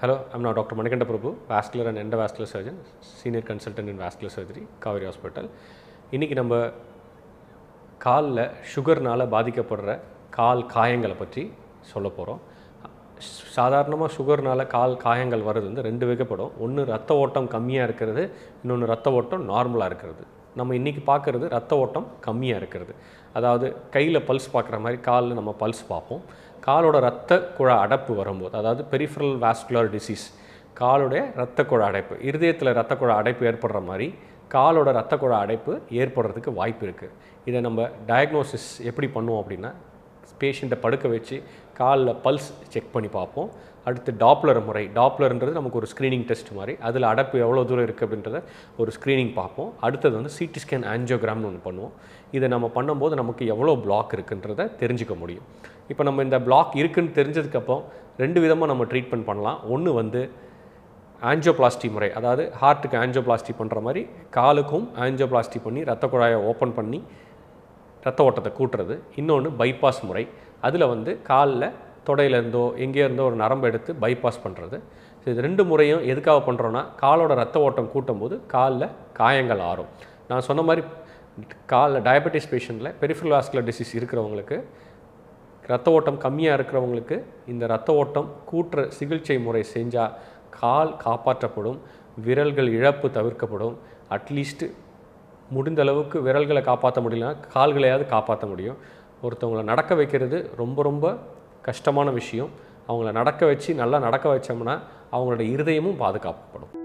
Hello, I'm now Dr. Manikanda Prabhu, vascular and endovascular surgeon, senior consultant in vascular surgery, Kauvery hospital இன்றைக்கி நம்ம காலில் சுகர்னால் பாதிக்கப்படுற கால் காயங்களை பற்றி சொல்ல போகிறோம் சாதாரணமாக சுகர்னால் கால் காயங்கள் வர்றது வந்து ரெண்டு வகைப்படும் ஒன்று ரத்த ஓட்டம் கம்மியாக இருக்கிறது இன்னொன்று ரத்த ஓட்டம் நார்மலாக இருக்கிறது நம்ம இன்றைக்கி பார்க்குறது ரத்த ஓட்டம் கம்மியாக இருக்கிறது அதாவது கையில் பல்ஸ் பார்க்குற மாதிரி காலில் நம்ம பல்ஸ் பார்ப்போம் காலோட ரத்த குழா அடைப்பு வரும்போது அதாவது பெரிஃபரல் வாஸ்குலர் டிசீஸ் காலுடைய ரத்த குழா அடைப்பு இருதயத்தில் ரத்த குழா அடைப்பு ஏற்படுற மாதிரி காலோட ரத்த குழா அடைப்பு ஏற்படுறதுக்கு வாய்ப்பு இருக்குது இதை நம்ம டயக்னோசிஸ் எப்படி பண்ணுவோம் அப்படின்னா பேஷண்ட்டை படுக்க வச்சு காலில் பல்ஸ் செக் பண்ணி பார்ப்போம் அடுத்து டாப்லர் முறை டாப்லர்ன்றது நமக்கு ஒரு ஸ்க்ரீனிங் டெஸ்ட் மாதிரி அதில் அடைப்பு எவ்வளோ தூரம் இருக்குது அப்படின்றத ஒரு ஸ்க்ரீனிங் பார்ப்போம் அடுத்தது வந்து சிடி ஸ்கேன் ஆன்ஜியோகிராம்னு ஒன்று பண்ணுவோம் இதை நம்ம பண்ணும்போது நமக்கு எவ்வளோ பிளாக் இருக்குன்றத தெரிஞ்சுக்க முடியும் இப்போ நம்ம இந்த பிளாக் இருக்குன்னு தெரிஞ்சதுக்கப்புறம் ரெண்டு விதமாக நம்ம ட்ரீட்மெண்ட் பண்ணலாம் ஒன்று வந்து ஆன்ஜியோபிளாஸ்டி முறை அதாவது ஹார்ட்டுக்கு ஆன்ஜியோபிளாஸ்டி பண்ணுற மாதிரி காலுக்கும் ஆன்ஜியோபிளாஸ்டி பண்ணி ரத்த குழாயை ஓப்பன் பண்ணி ரத்த ஓட்டத்தை கூட்டுறது இன்னொன்று பைபாஸ் முறை அதில் வந்து காலில் தொடையிலேருந்தோ எங்கேயோ இருந்தோ ஒரு நரம்பு எடுத்து பைபாஸ் பண்ணுறது ஸோ இது ரெண்டு முறையும் எதுக்காக பண்ணுறோன்னா காலோட ரத்த ஓட்டம் கூட்டும்போது காலில் காயங்கள் ஆறும் நான் சொன்ன மாதிரி காலில் டயபெட்டிஸ் பேஷண்ட்டில் பெரிஃபரல் வாஸ்குலர் டிசீஸ் இருக்கிறவங்களுக்கு ரத்த ஓட்டம் கம்மியாக இருக்கிறவங்களுக்கு இந்த ரத்த ஓட்டம் கூட்டுற சிகிச்சை முறை செஞ்சால் கால் காப்பாற்றப்படும் விரல்கள் இழப்பு தவிர்க்கப்படும் அட்லீஸ்ட்டு முடிந்த அளவுக்கு விரல்களை காப்பாற்ற முடியலனா கால்களையாவது காப்பாற்ற முடியும் ஒருத்தவங்களை நடக்க வைக்கிறது ரொம்ப ரொம்ப கஷ்டமான விஷயம் அவங்கள நடக்க வச்சு நல்லா நடக்க வச்சோம்னா அவங்களோட இருதயமும் பாதுகாக்கப்படும்